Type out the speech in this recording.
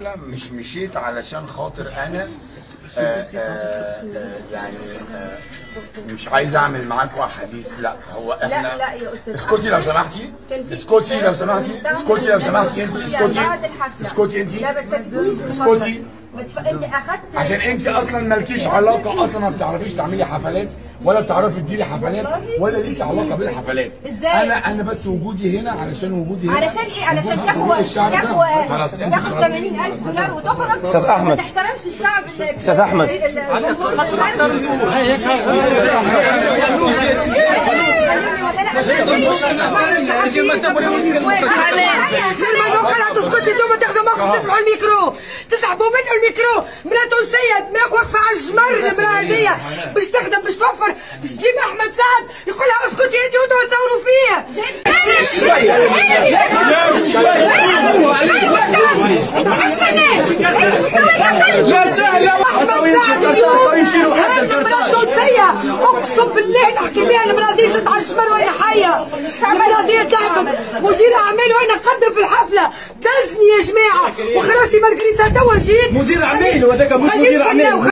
الحفله مش مشيت علشان خاطر انا آه آه آه يعني آه مش عايز اعمل معاكوا حديث لا هو احنا لا لا يا استاذ اسكتي لو سمحتي كان في اسكتي لو سمحتي اسكتي لو سمحتي انت اسكتي بعد الحفلة. اسكتي انت لا ما تسكتنيش اسكتي. بتف... انت اخدت عشان انت اصلا مالكيش علاقه اصلا ما بتعرفيش تعملي حفلات ولا بتعرفي تديري حفلات والله؟ ولا ليكي علاقه بالحفلات ازاي؟ انا انا بس وجودي هنا علشان وجودي هنا علشان ايه علشان وجود ياخد الشعب ده. ياخد خلاص انت ياخد خلاص 80000 دولار وتخرج أستاذ أحمد. ما تحترمش الشعب أستاذ أحمد. المنوخ لا تسكتي انتم تاخذوا موقف تسمعوا الميكرو تسحبوا منه الميكرو مراه تونسيه دماغ واقفه على الجمر المراه هذيا باش تخدم باش توفر باش تجيب احمد سعد يقول لها اسكتي انت وانتم تصوروا فيا لا سهل احمد سعد اليوم المراه التونسيه اقسم بالله نحكي فيها المراه دي مشت على الجمر وين حيه المراه دي تعبت مدير اعمال وانا نقدم في الحفله دزني يا جماعه وخرجتي مالكريسا توا جيت مدير اعمال وهذاك مش خليت مدير فنان اعمال